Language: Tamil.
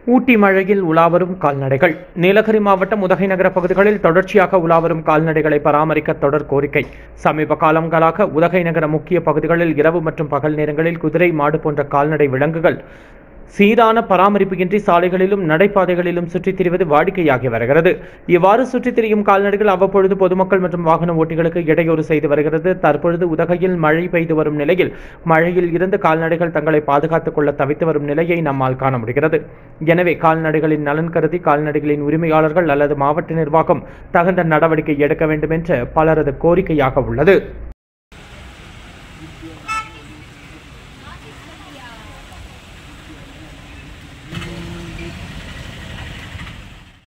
ஊட்டி மழையில் உலாவரும் கால்நடைகள் நீலகிரி மாவட்டம் உதகை நகர பகுதிகளில் தொடர்ச்சியாக உலாவரும் கால்நடைகளை பராமரிக்க தொடர் கோரிக்கை சமீப காலங்களாக உதகை நகர முக்கிய பகுதிகளில் இரவு மற்றும் பகல் நேரங்களில் குதிரை மாடு போன்ற கால்நடை விலங்குகள் சீரான பராமரிப்பு சாலைகளிலும் நடைபாதைகளிலும் சுற்றித் திரிவது வாடிக்கையாகி வருகிறது இவ்வாறு சுற்றித் திரியும் கால்நடைகள் அவ்வப்பொழுது பொதுமக்கள் மற்றும் வாகன ஓட்டிகளுக்கு இடையூறு செய்து வருகிறது தற்பொழுது உதகையில் மழை பெய்து வரும் நிலையில் மழையில் இருந்து கால்நடைகள் தங்களை பாதுகாத்துக் கொள்ள தவித்து வரும் நிலையை நம்மால் காண முடிகிறது எனவே கால்நடைகளின் நலன் கருதி கால்நடைகளின் உரிமையாளர்கள் அல்லது மாவட்ட நிர்வாகம் தகுந்த நடவடிக்கை எடுக்க வேண்டும் என்று பலரது கோரிக்கையாக உள்ளது